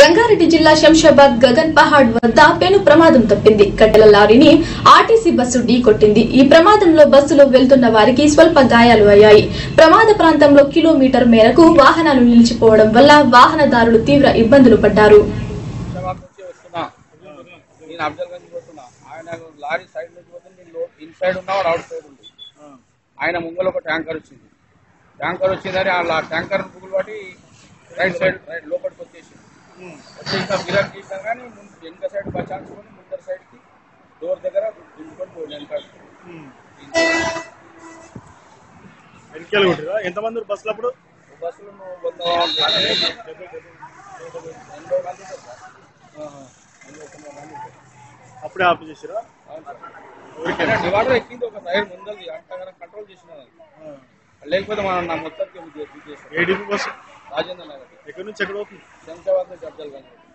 రంగారెడ్డి జిల్లా శంషాబాద్ గగన్ పహాడ్ వద్ద పెను ప్రమాదం తప్పింది కట్టెల లారీని ఆర్టీసీ బస్సు ఢీకొట్టింది ఈ ప్రమాదంలో బస్సులో వెళ్తున్న వారికి స్వల్ప గాయాలు అయ్యాయి ప్రమాద ప్రాంతంలో కిలోమీటర్ మేరకు వాహనాలు నిలిచిపోవడం వల్ల వాహనదారులు తీవ్ర ఇబ్బందులు పడ్డారు హైదరాబాద్ నుంచి వస్తున్నా నేను అఫ్జల్ గంజ్ పోతున్నా ఆయన లారీ సైడ్ నుంచి పోతుంది నేను లో- ఇన్ సైడ్ ఉన్నా వాడు అవుట్ సైడ్ ఉంది ఆయన ముంగల ఒక ట్యాంకర్ వచ్చింది ట్యాంకర్ వచ్చిందని ఆ ట్యాంకర్ పువ్వులు పట్టి రైట్ సైడ్ రైట్ లోపలికి వచ్చేసి వచ్చి ఇంకా మిరర్ తీసాం కానీ ముందు వెనక సైడ్ బచాల్చుకొని ముందర సైడ్కి డోర్ దగ్గర దింపుకొని పోయి వెనక వెనకాల కొట్టిరా ఎంతమంది ఉన్నారు బస్సులు అప్పుడు బస్సులు నువ్వు వంద ఎనభై మంది ఉంటారు సార్. ఎనభై తొంభై మంది ఉంటారు. అప్పుడే ఆఫ్ చేసిరా అవును సార్. ఆయన డివైడర్ ఎక్కింది ఒక సైడ్ ముందది అంతగానో కంట్రోల్ చేసిన లేకపోతే మనం నా మొత్తానికి చేస్తాం ఏడీపీ బస్సు రాజేంద్ర నగర్ ఎక్కడి నుంచి ఎక్కడ అవుతుంది శంషాబాద్ నుంచి అఫ్జల్ గంజ్